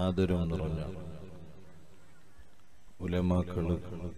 ആദരം നിറഞ്ഞ ഉലമാക്കള്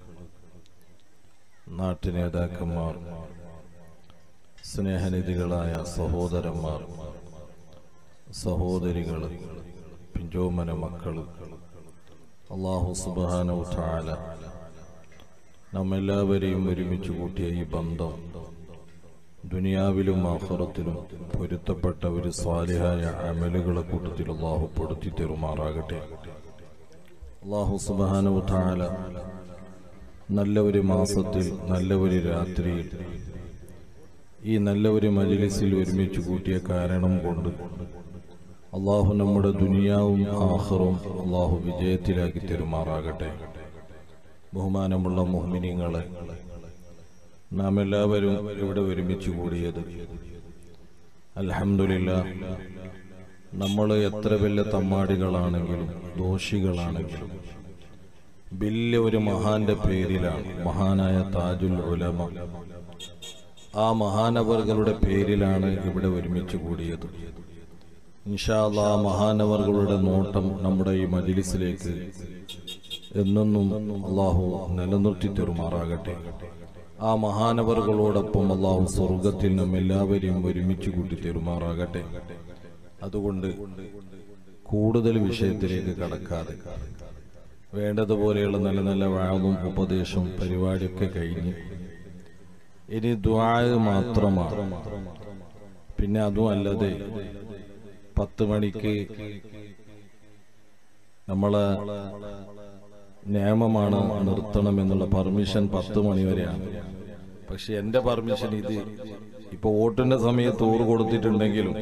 നാട്ടുനേതാക്കന്മാർ സ്നേഹനിധികളായ സഹോദരന്മാർ സഹോദരികൾ പിഞ്ചോമന മക്കള് അള്ളാഹു സുബാനു താല നമ്മെല്ലാവരെയും ഒരുമിച്ച് കൂട്ടിയ ഈ ബന്ധം ദുനിയാവിലും ആഹ്റത്തിലും പൊരുത്തപ്പെട്ട ഒരു സ്വാലിഹായ അമലുകളെ കൂട്ടത്തിൽ അള്ളാഹു പെടുത്തി തെരുമാറാകട്ടെ അള്ളാഹു സുബാനു താല നല്ല ഒരു മാസത്തിൽ നല്ല ഒരു രാത്രിയിൽ ഈ നല്ല ഒരു മജിലിസിൽ ഒരുമിച്ച് കൂട്ടിയ കാരണം കൊണ്ട് അള്ളാഹു നമ്മുടെ ദുനിയാവും ആഹ്റും അള്ളാഹു വിജയത്തിലാക്കി തെരുമാറാകട്ടെ ബഹുമാനമുള്ള മോഹിനിങ്ങളെ നാം എല്ലാവരും ഇവിടെ ഒരുമിച്ച് കൂടിയത് അൽഹംദുലില്ല നമ്മൾ എത്ര വലിയ തമ്മാടികളാണെങ്കിലും ദോഷികളാണെങ്കിലും വലിയ ഒരു മഹാന്റെ പേരിലാണ് മഹാനായ താജുൽ ഉലമ ആ മഹാനവറുകളുടെ പേരിലാണ് ഇവിടെ ഒരുമിച്ച് കൂടിയത് ഇൻഷാല്ല ആ മഹാനവറുകളുടെ നോട്ടം നമ്മുടെ ഈ മജിലിസിലേക്ക് എന്നെന്നും അള്ളാഹു നിലനിർത്തി തെരുമാറാകട്ടെ ആ മഹാനവറുകളോടൊപ്പം അള്ളാഹു സ്വർഗത്തിൽ നാം എല്ലാവരെയും ഒരുമിച്ച് കൂട്ടി തെരുമാറാകട്ടെ അതുകൊണ്ട് കൂടുതൽ വിഷയത്തിലേക്ക് കടക്കാതെ വേണ്ടതുപോലെയുള്ള നല്ല നല്ല വാഴും ഉപദേശവും പരിപാടിയൊക്കെ കഴിഞ്ഞ് ഇനി ദ്വാഴ് മാത്രമാണ് പിന്നെ അതും അല്ലാതെ പത്ത് മണിക്ക് നമ്മളെ നിയമമാണ് നിർത്തണം എന്നുള്ള പെർമിഷൻ പത്ത് മണി വരെയാണ് പക്ഷെ എന്റെ പെർമിഷൻ ഇത് ഇപ്പൊ വോട്ടിന്റെ സമയത്ത് ഊറ് കൊടുത്തിട്ടുണ്ടെങ്കിലും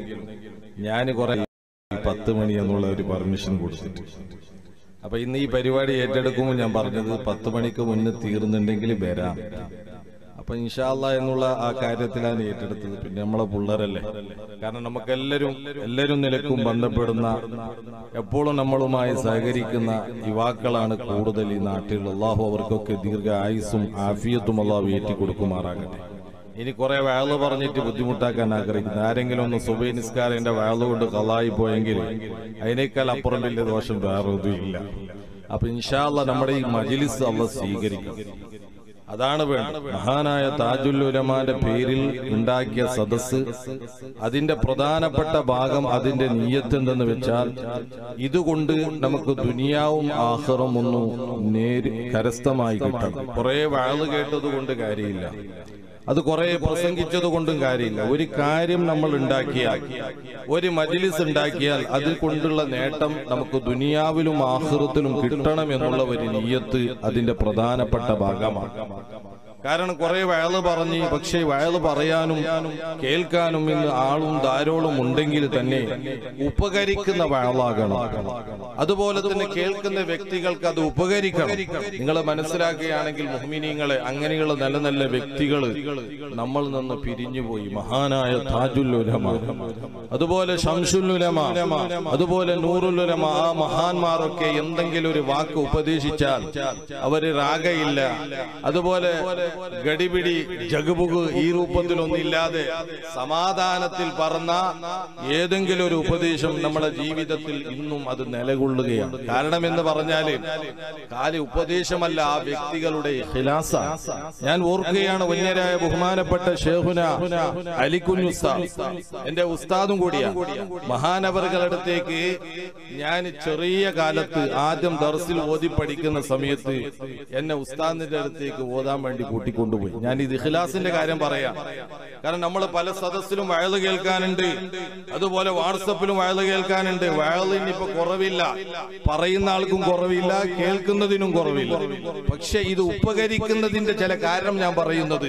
ഞാൻ കുറെ പത്ത് മണി എന്നുള്ള ഒരു പെർമിഷൻ കൊടുത്തിട്ട് അപ്പൊ ഇന്ന് ഈ പരിപാടി ഏറ്റെടുക്കുമ്പോൾ ഞാൻ പറഞ്ഞത് പത്ത് മണിക്ക് മുന്നേ തീർന്നുണ്ടെങ്കിൽ വരാം അപ്പൊ ഇൻഷാല്ല എന്നുള്ള ആ കാര്യത്തിലാണ് ഏറ്റെടുത്തത് പിന്നെ നമ്മളെ പിള്ളേരല്ലേ കാരണം നമുക്കെല്ലാരും എല്ലാരും നിലക്കും ബന്ധപ്പെടുന്ന എപ്പോഴും നമ്മളുമായി സഹകരിക്കുന്ന യുവാക്കളാണ് കൂടുതൽ ഈ നാട്ടിൽ അള്ളാഹു അവർക്കൊക്കെ ദീർഘ ആയുസും ആഫിയത്തും അള്ളാഹു ഏറ്റി കൊടുക്കുമാറാകട്ടെ ഇനി കുറെ വയല് പറഞ്ഞിട്ട് ബുദ്ധിമുട്ടാക്കാൻ ആഗ്രഹിക്കുന്നു ആരെങ്കിലും ഒന്ന് സുബൈ നിസ്കാരന്റെ വയല് കൊണ്ട് കലായി പോയെങ്കിൽ അതിനേക്കാൾ അപ്പുറം വലിയ ദോഷം വേറെ ഒന്നും ഇല്ല അപ്പൊ ഇൻഷാല്ല നമ്മുടെ ഈ മജിലിസ് അള്ള സ്വീകരിക്കും അതാണ് വേണ്ടത് മഹാനായ താജുൽ ഉലമാന്റെ പേരിൽ ഉണ്ടാക്കിയ സദസ് അതിന്റെ പ്രധാനപ്പെട്ട ഭാഗം അതിന്റെ നീയത്ത് എന്തെന്ന് വെച്ചാൽ ഇതുകൊണ്ട് നമുക്ക് ദുനിയാവും ആഹ്റും ഒന്നും നേരി കരസ്ഥമായി കിട്ടണം കുറെ വാള് കേട്ടത് കൊണ്ട് കാര്യമില്ല അത് കുറെ പ്രസംഗിച്ചത് കൊണ്ടും കാര്യമില്ല ഒരു കാര്യം നമ്മൾ ഉണ്ടാക്കിയാൽ ഒരു മജിലിസ് ഉണ്ടാക്കിയാൽ അതിൽ കൊണ്ടുള്ള നേട്ടം നമുക്ക് ദുനിയാവിലും ആഹൃത്തിലും കിട്ടണം എന്നുള്ള ഒരു നീയത്ത് അതിന്റെ പ്രധാനപ്പെട്ട ഭാഗമാണ് കാരണം കുറെ വയല് പറഞ്ഞ് പക്ഷേ വയല് പറയാനും കേൾക്കാനും ഇന്ന് ആളും ധാരോളും ഉണ്ടെങ്കിൽ തന്നെ ഉപകരിക്കുന്ന വയലാകണം അതുപോലെ തന്നെ കേൾക്കുന്ന വ്യക്തികൾക്ക് അത് ഉപകരിക്കണം നിങ്ങൾ മനസ്സിലാക്കുകയാണെങ്കിൽ മുഹ്മിനീങ്ങളെ അങ്ങനെയുള്ള നല്ല നല്ല വ്യക്തികൾ നമ്മൾ നിന്ന് പിരിഞ്ഞുപോയി മഹാനായ താജുൽ ഉലമ അതുപോലെ ഷംസുൽ ഉലമ അതുപോലെ നൂറുൽ ഉലമ ആ മഹാന്മാരൊക്കെ എന്തെങ്കിലും ഒരു വാക്ക് ഉപദേശിച്ചാൽ അവര് രാഗയില്ല അതുപോലെ ഗടിപിടി ജഗുബുഗ് ഈ രൂപത്തിലൊന്നില്ലാതെ സമാധാനത്തിൽ പറഞ്ഞ ഏതെങ്കിലും ഒരു ഉപദേശം നമ്മുടെ ജീവിതത്തിൽ ഇന്നും അത് നിലകൊള്ളുകയാണ് കാരണം എന്ന് പറഞ്ഞാല് കാലി ഉപദേശമല്ല ആ വ്യക്തികളുടെ ഖിലാസ ഞാൻ ഓർക്കുകയാണ് വന്യരായ ബഹുമാനപ്പെട്ട ഷേഹുന അലിക്കുഞ്ഞു എന്റെ ഉസ്താദും കൂടിയാണ് മഹാനവറുകളടുത്തേക്ക് ഞാൻ ചെറിയ കാലത്ത് ആദ്യം ദർസിൽ ഓതി പഠിക്കുന്ന സമയത്ത് എന്നെ ഉസ്താദിന്റെ അടുത്തേക്ക് ഓതാൻ വേണ്ടി കൂട്ടിക്കൊണ്ടുപോയി ഞാൻ ഇത് ഇഖ്ലാസിന്റെ കാര്യം പറയാം കാരണം നമ്മൾ പല സദസ്സിലും വയല് കേൾക്കാനുണ്ട് അതുപോലെ വാട്സപ്പിലും വയല് കേൾക്കാനുണ്ട് വയലിന് ഇപ്പൊ കുറവില്ല പറയുന്ന ആൾക്കും കുറവില്ല കേൾക്കുന്നതിനും കുറവില്ല പക്ഷെ ഇത് ഉപകരിക്കുന്നതിന്റെ ചില കാരണം ഞാൻ പറയുന്നത്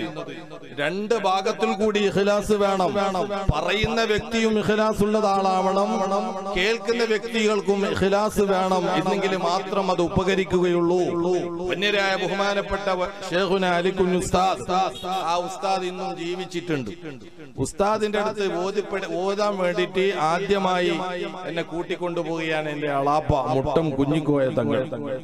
രണ്ട് ഭാഗത്തിൽ കൂടി ഇഖ്ലാസ് വേണം പറയുന്ന വ്യക്തിയും ഇഖ്ലാസ് ഉള്ളത് ആളാവണം കേൾക്കുന്ന വ്യക്തികൾക്കും ഇഖ്ലാസ് വേണം എന്നെങ്കിൽ മാത്രം അത് ഉപകരിക്കുകയുള്ളൂ വന്യരായ ബഹുമാനപ്പെട്ട ഷേഖുന അലിക്കുഞ്ഞ് ഉസ്താദ് ആ ഉസ്താദ് ഇന്നും ജീവിച്ചിട്ടുണ്ട് ഉസ്താദിന്റെ അടുത്ത് ഓതിപ്പെട ഓതാൻ വേണ്ടിയിട്ട് ആദ്യമായി എന്നെ കൂട്ടിക്കൊണ്ടുപോവുകയാണ് എന്റെ അളാപ്പ മുട്ടം കുഞ്ഞിക്കോയ തങ്ങൾ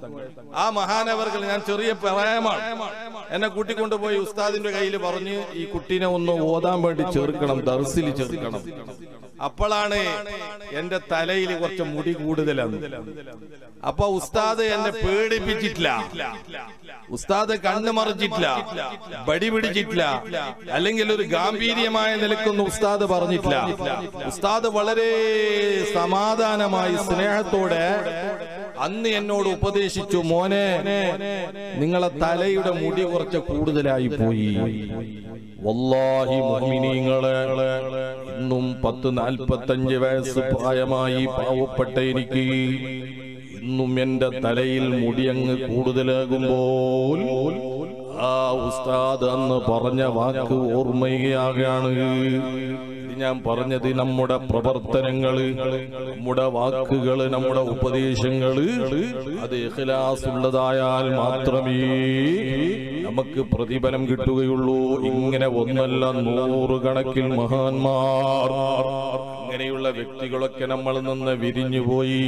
ആ മഹാനവർകൾ ഞാൻ ചെറിയ പ്രായമാണ് എന്നെ കൂട്ടിക്കൊണ്ടുപോയി ഉസ്താദിന്റെ കയ്യിൽ പറഞ്ഞ് ഈ കുട്ടീനെ ഒന്ന് ഓതാൻ വേണ്ടി ചേർക്കണം ദർസിൽ ചേർക്കണം അപ്പോഴാണ് എന്റെ തലയിൽ കുറച്ച് മുടി കൂടുതലാണ് അപ്പൊ ഉസ്താദ് എന്നെ പേടിപ്പിച്ചിട്ടില്ല ഉസ്താദ് കണ്ണു മറിച്ചിട്ടില്ല ബടി പിടിച്ചിട്ടില്ല അല്ലെങ്കിൽ ഒരു ഗാംഭീര്യമായ നിലക്കൊന്നും ഉസ്താദ് പറഞ്ഞിട്ടില്ല ഉസ്താദ് വളരെ സമാധാനമായി സ്നേഹത്തോടെ അന്ന് എന്നോട് ഉപദേശിച്ചു മോനെ നിങ്ങളെ തലയുടെ മുടി കുറച്ച് കൂടുതലായി പോയി വല്ലാഹി മുഅ്മിനീങ്ങളെ ഇന്നും പത്ത് നാൽപ്പത്തഞ്ച് വയസ്സ് പ്രായമായി പാവപ്പെട്ട എനിക്ക് ഇന്നും എന്റെ തലയിൽ മുടിയങ്ങ് കൂടുതലാകുമ്പോൾ ആ ഉസ്താദ് അന്ന് പറഞ്ഞ വാക്ക് ഓർമ്മയാകാണ് ഇത് ഞാൻ പറഞ്ഞത് നമ്മുടെ പ്രവർത്തനങ്ങള് നമ്മുടെ വാക്കുകള് നമ്മുടെ ഉപദേശങ്ങള് അത് ഇഖ്ലാസ് ഉള്ളതായാൽ മാത്രമേ നമുക്ക് പ്രതിഫലം കിട്ടുകയുള്ളൂ ഇങ്ങനെ ഒന്നല്ല നൂറുകണക്കിൽ മഹാന്മാർ അങ്ങനെയുള്ള വ്യക്തികളൊക്കെ നമ്മൾ നിന്ന് വിരിഞ്ഞുപോയി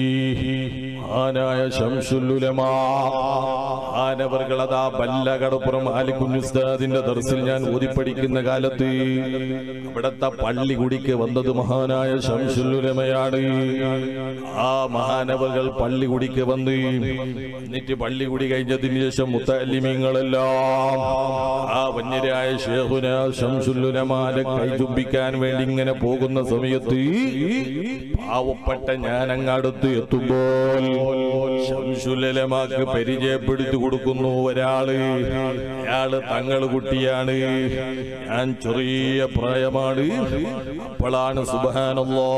ആനായ ശംസുല്ലുലമാ ആനവർകളതാ ബല്ലകടപ്പുറം ആലിക്കുഞ്ഞുസ്താദിന്റെ ദർസിൽ ഞാൻ ഓതിപ്പടിക്കുന്ന കാലത്ത് ഇവിടത്തെ പള്ളികുടിക്ക് വന്നത് മഹാനായ ശംസുല്ലുലമയാണ് ആ മഹാനവകൾ പള്ളികുടിക്ക് വന്ന് എന്നിട്ട് പള്ളികുടി കഴിഞ്ഞതിന് ശേഷം മുത്തല്ലിമീങ്ങളെല്ലാം ആ വന്യരായ ഷേഹുന ശംസുല്ലുലമാനെ കൈചുംബിക്കാൻ വേണ്ടി ഇങ്ങനെ പോകുന്ന സമയത്ത് പാവപ്പെട്ട ഞാൻ അങ്ങടുത്ത് എത്തുമ്പോൾ ശംസുലമാക്ക് പരിചയപ്പെടുത്തി കൊടുക്കുന്നു ഒരാള് അയാള് തങ്ങള് കുട്ടിയാണ് ഞാൻ ചെറിയ പ്രായമാണ് അപ്പോഴാണ് സുബാനല്ലോ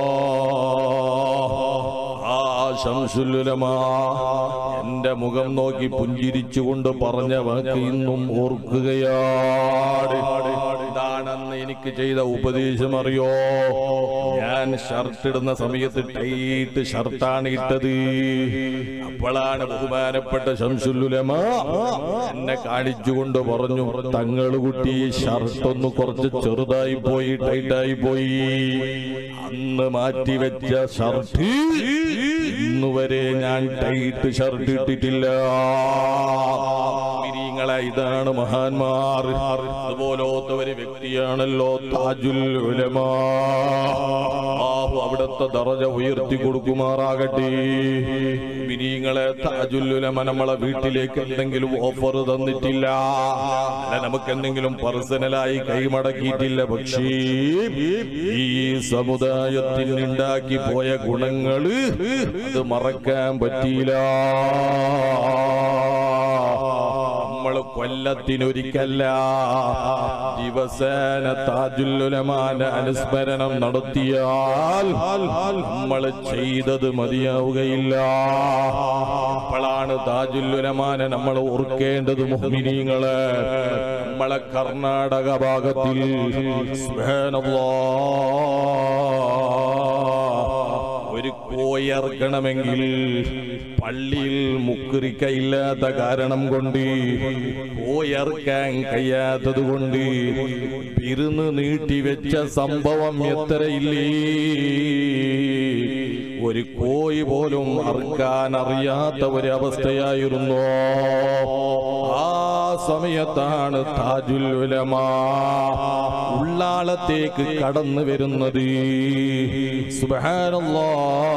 ആ ശംസുലുലമാ എന്റെ മുഖം നോക്കി പുഞ്ചിരിച്ചുകൊണ്ട് പറഞ്ഞ വാക്ക് ഇന്നും ഓർക്കുകയാണ് ഇതാണെന്ന് എനിക്ക് ചെയ്ത ഉപദേശം അറിയോ ഞാൻ ഷർട്ട് ഇടുന്ന സമയത്ത് ടൈറ്റ് ഷർട്ടാണ് ഇട്ടത് അപ്പോഴാണ് ബഹുമാനപ്പെട്ട ശംസുല്ലുലമ എന്നെ കാണിച്ചുകൊണ്ട് പറഞ്ഞു തങ്ങള് കുട്ടി ഷർട്ട് ഒന്ന് കുറച്ച് ചെറുതായി പോയി ടൈറ്റായി പോയി അന്ന് മാറ്റിവെച്ച ഷർട്ട് ഇന്നുവരെ ഞാൻ ടൈറ്റ് ഷർട്ട് ഇട്ടിട്ടില്ല മിനിങ്ങളെ ഇതാണ് മഹാന്മാർ അതുപോലത്തെ ഒരു വ്യക്തിയാണല്ലോ താജുൽ ഉലമാ അല്ലാഹു അവിടുത്തെ ദറജ ഉയർത്തി കൊടുക്കുമാറാകട്ടെ മിനിങ്ങളെ താജുൽ ഉലമ നമ്മളെ വീട്ടിലേക്ക് എന്തെങ്കിലും ഓഫർ തന്നിട്ടില്ല അല്ല നമുക്ക് എന്തെങ്കിലും പേഴ്സണലായി കൈമടക്കിയിട്ടില്ല പക്ഷേ ഈ സമുദായത്തിൽ ഉണ്ടാക്കി പോയ ഗുണങ്ങള് അത് മറക്കാൻ പറ്റിയില്ല നമ്മള് കൊല്ലത്തിനൊരിക്കല്ല ദിവസേന താജുല്ലുലമാന്റെ അനുസ്മരണം നടത്തിയാൽ നമ്മൾ ചെയ്തത് മതിയാവുകയില്ല അപ്പോഴാണ് താജുല്ലുലമാനെ നമ്മൾ ഓർക്കേണ്ടത് മുഹ്മിനീങ്ങള് നമ്മളെ കർണാടക ഭാഗത്തിൽ സുബ്ഹാനല്ലാഹ് ഒരു കോയർക്കണമെങ്കിൽ പള്ളിയിൽ മുക്കുറിക്കയില്ലാത്ത കാരണം കൊണ്ട് കോയർക്കാൻ കഴിയാത്തത് കൊണ്ട് പിരുന്ന് നീട്ടിവെച്ച സംഭവം എത്രയില്ലേ ഒരു കോയി പോലും അറുക്കാൻ അറിയാത്ത ഒരു അവസ്ഥയായിരുന്നു ആ സമയത്താണ് താജുൽ ഉലമാ ഉള്ളാളത്തേക്ക് കടന്നു വരുന്നത് സുബ്ഹാനല്ലാ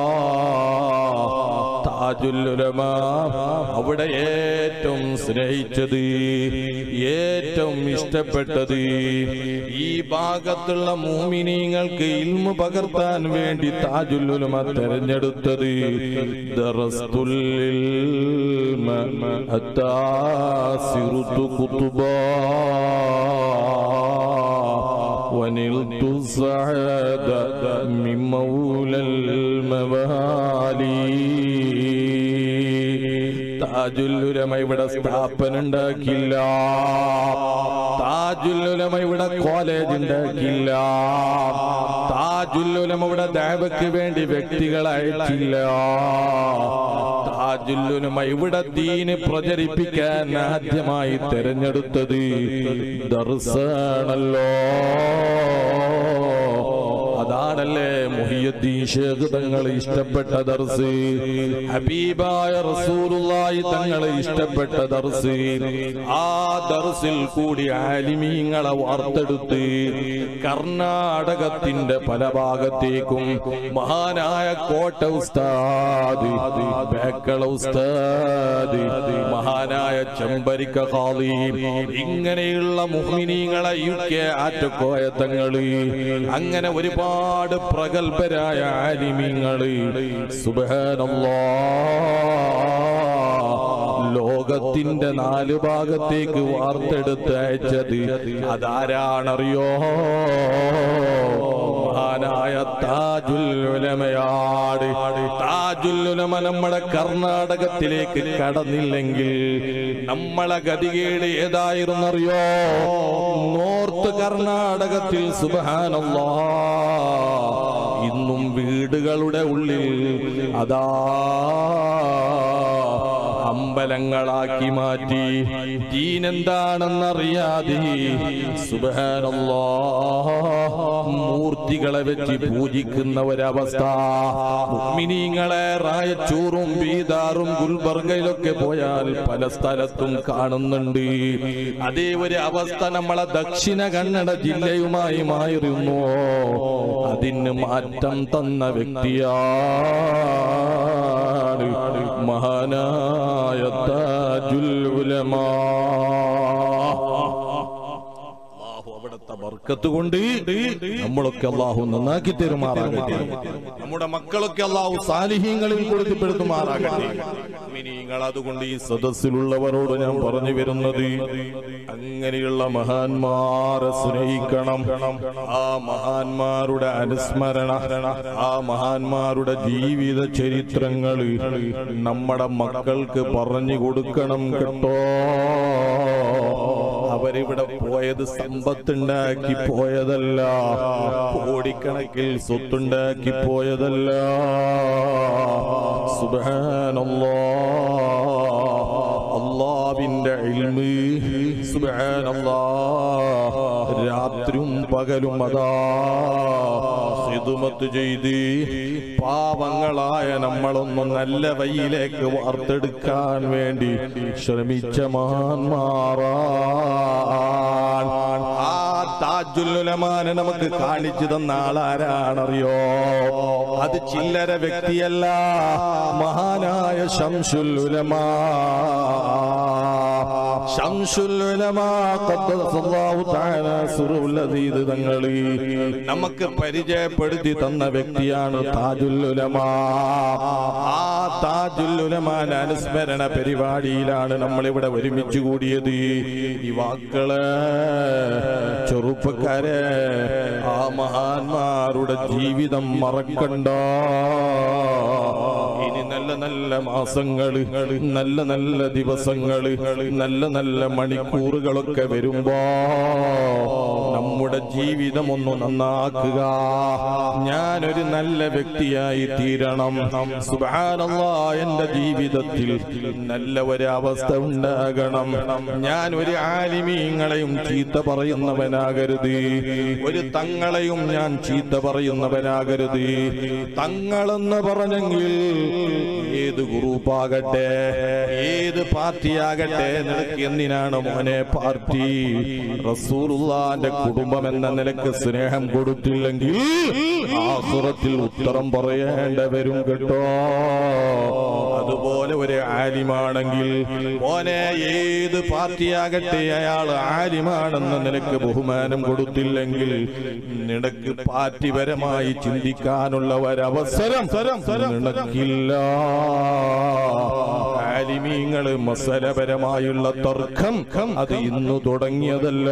താജുൽ ഉലമാ അവിടെ ഏറ്റവും സ്നേഹിച്ചത് ഏറ്റവും ഇഷ്ടപ്പെട്ടത് ഈ ഭാഗത്തുള്ള മൂമിനീങ്ങൾക്ക് ഇൽമ പകർത്താൻ വേണ്ടി താജുൽ ഉലമ തെരഞ്ഞെടുത്തത് ദറസ്തുൽ ഇൽമ ഹത്താ സിറുതു കുതുബാ ونلت السعادة من مولى الموالي താജുല്ലുലമ ഇവിടെ സ്ഥാപനം ഉണ്ടാക്കില്ല താജുല്ലുലമ ഇവിടെ കോളേജ് ഉണ്ടാക്കില്ല താജുല്ലുലമ ഇവിടെ ദേവയ്ക്ക് വേണ്ടി വ്യക്തികളെ അയച്ചില്ല താജുല്ലുലമ ഇവിടെ ദീന് പ്രചരിപ്പിക്കാൻ ആദ്യമായി തെരഞ്ഞെടുത്തത് ദർസാണല്ലോ അതാണല്ലേ മുഹിയുദ്ദീൻ ഷേഖ് തങ്ങൾ ഇഷ്ടപ്പെട്ട ദർസ് ഹബീബായ റസൂലുള്ളാഹി തങ്ങൾ ഇഷ്ടപ്പെട്ട ദർസ് ആ ദർസിൽ കൂടി ആലിമീങ്ങളെ വാർത്തെടുത്ത് കർണാടകത്തിന്റെ പല ഭാഗത്തേക്കും മഹാനായ കോട്ട ഉസ്താദ് ബേക്കള ഉസ്താദ് മഹാനായ ചെമ്പരിക്ക ഖാളി ഇങ്ങനെയുള്ള മുഹ്മിനീങ്ങളെ യു കെ ആറ്റക്കോയ തങ്ങള് അങ്ങനെ ഒരുപാട് പ്രഗത്ഭരായ ആലിമീങ്ങള് സുബഹാനല്ലാ ലോകത്തിന്റെ നാല് ഭാഗത്തേക്ക് വാർത്തെടുത്ത് അയച്ചത് അതാരാണറിയോ മഹാനായ താജുൽ ഉലമയാട് താജുൽ ഉലമ നമ്മുടെ കർണാടകത്തിലേക്ക് കടന്നില്ലെങ്കിൽ നമ്മളെ ഗതികേട് ഏതായിരുന്നറിയോ നോർത്ത് കർണാടകത്തിൽ സുബഹാനല്ലാ ഇന്നും വീടുകളുടെ ഉള്ളിൽ അതാ അമ്പലങ്ങളാക്കി മാറ്റി ദീനെന്താണെന്നറിയാതെ സുബഹാനല്ലാ മൂർത്തികളെ വെച്ച് പൂജിക്കുന്ന ഒരവസ്ഥ മുഅ്മിനീങ്ങളെ റായച്ചൂറും ബീദാറും ഗുൽബർഗയിലൊക്കെ പോയാൽ പല സ്ഥലത്തും കാണുന്നുണ്ട് അതേ ഒരു അവസ്ഥ നമ്മളെ ദക്ഷിണ കന്നഡ ജില്ലയുമായി മാറിയിരുന്നു അതിന് മാറ്റം തന്ന വ്യക്തിയാണ് മഹാനായ താജുൽ ഉലമാ അല്ലാഹു അവിടുത്തെ ബർക്കത്ത് കൊണ്ട് നമ്മളൊക്കെ അള്ളാഹു നന്നാക്കി തരുമാറാകട്ടെ നമ്മുടെ മക്കളൊക്കെ അള്ളാഹു സാലിഹ്യങ്ങളിൽ കൊടുത്തിപ്പെടുത്തുമാറാകട്ടെ നിങ്ങൾ അതുകൊണ്ട് ഈ സദസ്സിലുള്ളവരോട് ഞാൻ പറഞ്ഞു വരുന്നത് അങ്ങനെയുള്ള മഹാന്മാരെ സ്നേഹിക്കണം ആ മഹാന്മാരുടെ അനുസ്മരണ ആ മഹാന്മാരുടെ ജീവിത ചരിത്രങ്ങൾ നമ്മുടെ മക്കൾക്ക് പറഞ്ഞു കൊടുക്കണം കേട്ടോ അവരിവിടെ പോയത് സമ്പത്തുണ്ടാക്കി പോയതല്ല കോടിക്കണക്കിൽ സ്വത്തുണ്ടാക്കി പോയതല്ല സുബാനല്ലോ അള്ളാവിന്റെ ഇൽമ് സുബാനല്ലാ രാത്രിയും പകലും അതാ ഹിദുമത്ത് ചെയ്ത് പാവങ്ങളായ നമ്മളൊന്ന് നല്ല വഴിയിലേക്ക് വാർത്തെടുക്കാൻ വേണ്ടി ശ്രമിച്ച മഹാന്മാറാൻ ആ താജുല്ലുലമാനെ നമുക്ക് കാണിച്ചു തന്ന ആളാരാണറിയോ അത് ചില്ലര വ്യക്തിയല്ല മഹാനായ ശംസുല്ലുലമാ ശംസുല്ലുലമാ ഖദ്ദസല്ലാഹു തആല സുറുൽ അദീദ് തങ്ങള് നമുക്ക് പരിചയപ്പെടുത്തി തന്ന വ്യക്തിയാണ് താജുല്ലുലമാ ആ താജുല്ലുലമാൻ അനുസ്മരണ പരിപാടിയിലാണ് നമ്മൾ ഇവിടെ ഒരുമിച്ച് കൂടിയത് ഈ വാക്കള് ചെറുപ്പക്കാരെ ആ മഹാന്മാരുടെ ജീവിതം മറക്കണ്ട ഇനി നല്ല നല്ല മാസങ്ങള് നല്ല നല്ല ദിവസങ്ങള് നല്ല നല്ല മണിക്കൂറുകളൊക്കെ വരുമ്പോ നമ്മുടെ ജീവിതം ഒന്ന് നന്നാക്കുക ഞാനൊരു നല്ല വ്യക്തിയായി തീരണം സുബാനല്ലാ എന്റെ ജീവിതത്തിൽ നല്ല ഒരു അവസ്ഥ ഉണ്ടാകണം ഞാൻ ഒരു ആലിമീങ്ങളെയും ചീത്ത പറയുന്നവനാകരുത് ഒരു തങ്ങളെയും ഞാൻ ചീത്ത പറയുന്നവനാകരുത് തങ്ങളെന്ന് പറഞ്ഞെങ്കിൽ ഏത് ഗ്രൂപ്പാകട്ടെ ഏത് പാർട്ടിയാകട്ടെ നിനക്ക് എന്തിനാണ് മോനെ പാർട്ടി റസൂലുള്ളാന്റെ കുടുംബം എന്ന നിലക്ക് സ്നേഹം കൊടുത്തില്ലെങ്കിൽ ആസുറത്തിൽ ഉത്തരം പറയേണ്ട വരും കേട്ടോ അതുപോലെ ഒരു ആലിമാണെങ്കിൽ മോനെ ഏത് പാർട്ടിയാകട്ടെ അയാൾ ആലിമാണെന്ന നിലക്ക് ബഹുമാനം കൊടുത്തില്ലെങ്കിൽ നിനക്ക് പാർട്ടിപരമായി ചിന്തിക്കാനുള്ള ഒരവസരം നിനക്കില്ല ആലിമീങ്ങള് മസലപരമായുള്ള തർക്കം അത് ഇന്നു തുടങ്ങിയതല്ല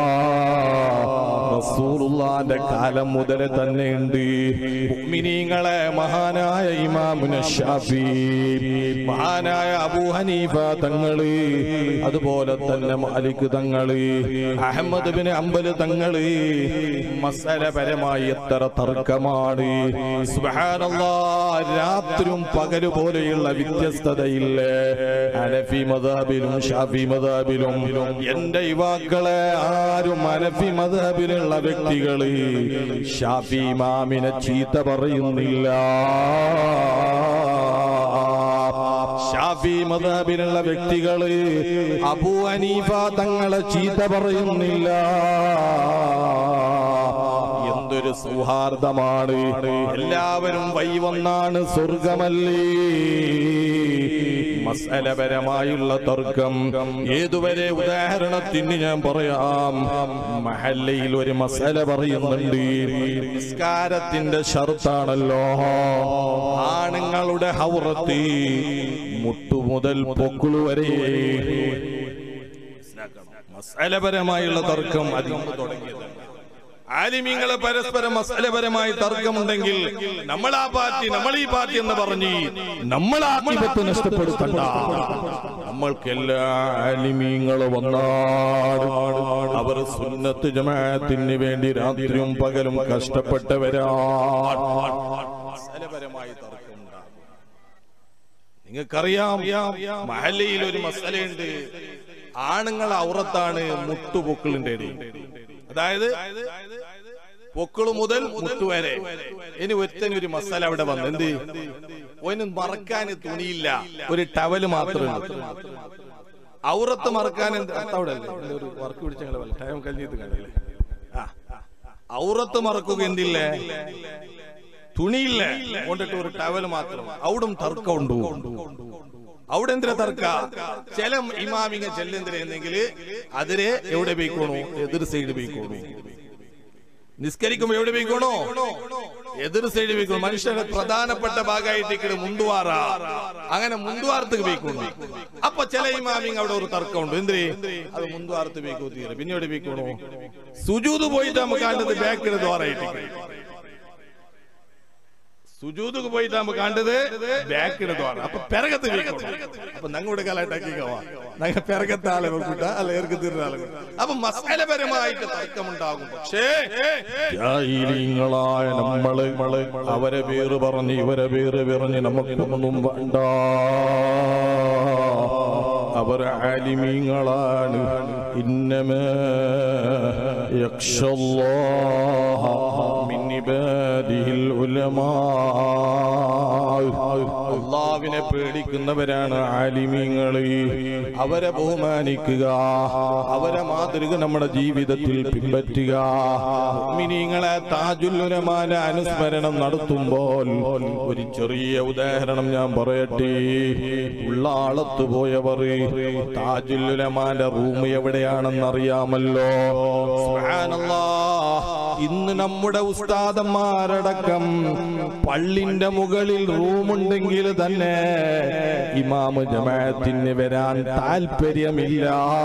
റസൂലുള്ളാന്റെ കാലം മുതലേ തന്നെ ഉണ്ട് മുഅ്മിനീങ്ങളെ മഹാനായ ഇമാമുന ഷാഫി മഹാനായ അബൂ ഹനീഫ തങ്ങള് അതുപോലെ തന്നെ മാലിക് തങ്ങള് അഹമ്മദ് ബിൻ അമ്പല് തങ്ങള് മസലപരമായി എത്ര തർക്കമാണ് സുബ്ഹാനല്ലാ രാത്രിയും പകല് പോലെയുള്ള വ്യത്യസ്തതയില്ലേ അനഫി മദാബിലും ഷാഫി മദാബിലും എന്റെ യുവാക്കളെ ആരും അനഫി മദാബിലുള്ള വ്യക്തികള് ഷാഫി ഇമാമിനെ ചീത്ത പറയുന്നില്ല ഷാഫി മദാബിലുള്ള വ്യക്തികള് അബൂ ഹനീഫ തങ്ങളെ ചീത്ത പറയുന്നില്ല എന്തൊരു സൗഹാർദ്ദമാണ് എല്ലാവരും വൈവന്നാണ് സ്വർഗമല്ലേ മസലപരമായുള്ള തർക്കം ഏതുവരെ ഉദാഹരണത്തിന് ഞാൻ പറയാം മഹല്ലയിൽ ഒരു മസല പറയുന്നുണ്ട് നിസ്കാരത്തിന്റെ ഷർത്താണല്ലോ ആണുങ്ങളുടെ ഹൗറത്ത് മുട്ടുമുതൽ പൊക്കിളു വരെ മസലപരമായുള്ള തർക്കം അതിൽ തുടങ്ങിയത് ആലിമീങ്ങളെ പരസ്പരം മസലപരമായി തർക്കമുണ്ടെങ്കിൽ നമ്മൾ ആ പാർട്ടി നമ്മൾ ഈ പാർട്ടി എന്ന് പറഞ്ഞ് നമ്മൾ ആത്മീയത്തെ നഷ്ടപ്പെടുത്തണ്ട നമ്മൾക്ക് എല്ലാ ആലിമീങ്ങളും വന്നാട് അവർ സുന്നത്ത് ജമാഅത്തിന് വേണ്ടി രാത്രിയും പകലും കഷ്ടപ്പെട്ടവരാണ് മസലപരമായി തർക്കമുണ്ടാകും നിങ്ങൾക്കറിയാം മഹല്ലയിൽ ഒരു മസലയുണ്ട് ആണുങ്ങളെ ഔറത്താണ് മുട്ടുപൊക്കിളിന്റെ ഇടയിൽ അതായത് പൊക്കിള് മുതൽ മുട്ടുവരെ ഇനി ഒരുത്തന് ഒരു മസാല അവിടെ വന്നു എന്ത് ഓന് മറക്കാൻ തുണിയില്ല ഒരു ടവല് മാത്രമേ ഉള്ളൂ ഔറത്ത് മറക്കാൻ എന്ത് അവിടെ അല്ലേ? ഇതിന്റെ ഒരു വർക്ക് പിടിച്ച ടൈം കഴിഞ്ഞിട്ട് കണ്ടില്ലേ ആ. ഔറത്ത് മറക്കുക എന്തില്ലേ തുണിയില്ലേ കൊണ്ടിട്ട് ഒരു ടവല് മാത്രം അവിടും തർക്കമുണ്ടോ അവിടെ എന്തിനാ തർക്ക ചില ഇമാമിങ്ങ ചെല്ലെന്തിനെന്നെങ്കിൽ അതിരെ എവിടെ പോയിക്കോണു എതിർ സൈഡ് പോയിക്കോണു നിസ്കരിക്കുമ്പോ എവിടെ പോയിക്കോണോ എതിർ സൈഡ് പോയിക്കോണു മനുഷ്യന്റെ പ്രധാനപ്പെട്ട ഭാഗമായിട്ട് ഇക്കടെ മുന്തുവാറ അങ്ങനെ മുന്തുവാർത്ത് പോയിക്കോണു അപ്പൊ ചില ഇമാമിങ് അവിടെ ഒരു തർക്കമുണ്ട് എന്തിന് അത് മുന്തുവാർത്ത് പോയിക്കോ തീരെ പിന്നെ എവിടെ പോയിക്കോണു സുജൂത് പോയിട്ട് നമുക്ക് കണ്ടത് ബാക്കിയുടെ ദ്വാരായിട്ട് സുജൂതുക്ക് പോയിട്ട് നമുക്ക് കണ്ടത് ബാക്കിയുടെ ദ്വാരം അപ്പൊ പെരകത്ത് വീക്കണം. അപ്പൊ ഞങ്ങളുടെ കാലഘട്ടാക്കിക്കവാ ഞങ്ങൾ പെരകത്തെ ആളെ വെക്കൂട്ട അല്ല ഏർക്ക് തീർന്ന ആളെ വെക്കൂട്ട. അപ്പൊ മസാലപരമായിട്ട് തർക്കമുണ്ടാകും പക്ഷേ ജാഹിലീങ്ങളായ നമ്മള് അവരെ പേര് പറഞ്ഞ് ഇവരെ പേര് പറഞ്ഞ് നമുക്കൊന്നും വേണ്ട അവർ ആലിമീങ്ങളാണ് ഇന്നമേ യക്ഷല്ലാഹ മിൻ ഇബാദിഹിൽ ഉലമാ അള്ളാവിനെ പേടിക്കുന്നവരാണ് ആലിമീങ്ങള് അവരെ ബഹുമാനിക്കുക അവരെ മാതൃക നമ്മുടെ ജീവിതത്തിൽ പിൻപറ്റുക മിനിങ്ങളെ താജുല്ലുലമാന അനുസ്മരണം നടത്തുമ്പോൾ ഒരു ചെറിയ ഉദാഹരണം ഞാൻ പറയട്ടെ ഉള്ളാളത്ത് പോയവർ താജുല്ലുലമാന്റെ റൂം എവിടെയാണെന്ന് അറിയാമല്ലോ സുബ്ഹാനല്ലാഹ്. ഇന്ന് നമ്മുടെ ഉസ്താദന്മാരടക്കം പള്ളിന്റെ മുകളിൽ റൂമുണ്ടെങ്കിൽ തന്നെ ഇമാമ് ജമാഅത്തിന് വരാൻ താല്പര്യമില്ല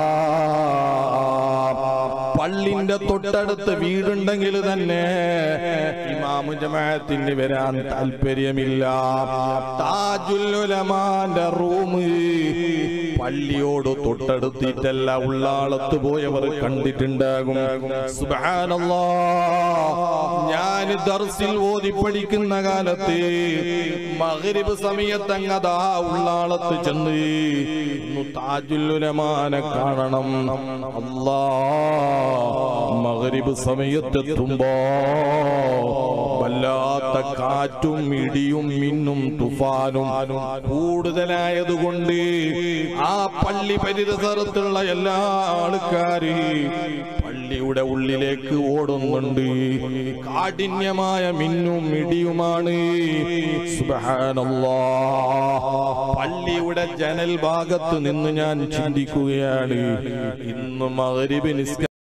പള്ളിന്റെ തൊട്ടടുത്ത് വീടുണ്ടെങ്കിൽ തന്നെ ഇമാമു ജമാഅത്തിന് വരാൻ താല്പര്യമില്ല താജുല്ലുലമാന്റെ റൂം പള്ളിയോട് തൊട്ടടുത്തിട്ടല്ല ഉള്ളാളത്ത് പോയവർ കണ്ടിട്ടുണ്ടാകും സുബ്ഹാനല്ലാ ഞാൻ ദർസിൽ ഓതി പഠിക്കുന്ന കാലത്ത് മഗ്രിബ് സമയത്ത് അങ്ങതാ ഉള്ളാളത്ത് ചെന്ന് ഇന്ന് താജുല്ലുലമാനെ കാണണം അല്ലാ മഗ്രിബ് സമയത്തെത്തുമ്പോ വല്ലാത്ത കാറ്റും ഇടിയും മിന്നും തുഫാനും കൂടുതലായതുകൊണ്ട് ആ പള്ളി പരിസരത്തുള്ള എല്ലാ ആൾക്കാര് പള്ളിയുടെ ഉള്ളിലേക്ക് ഓടുന്നുണ്ട് കാഠിന്യമായ മിന്നും ഇടിയുമാണ് സുബ്ഹാനല്ലാ പള്ളിയുടെ ജനൽ ഭാഗത്ത് നിന്ന് ഞാൻ ചിന്തിക്കുകയാണ് ഇന്ന് മകരിബ് നിസ്ക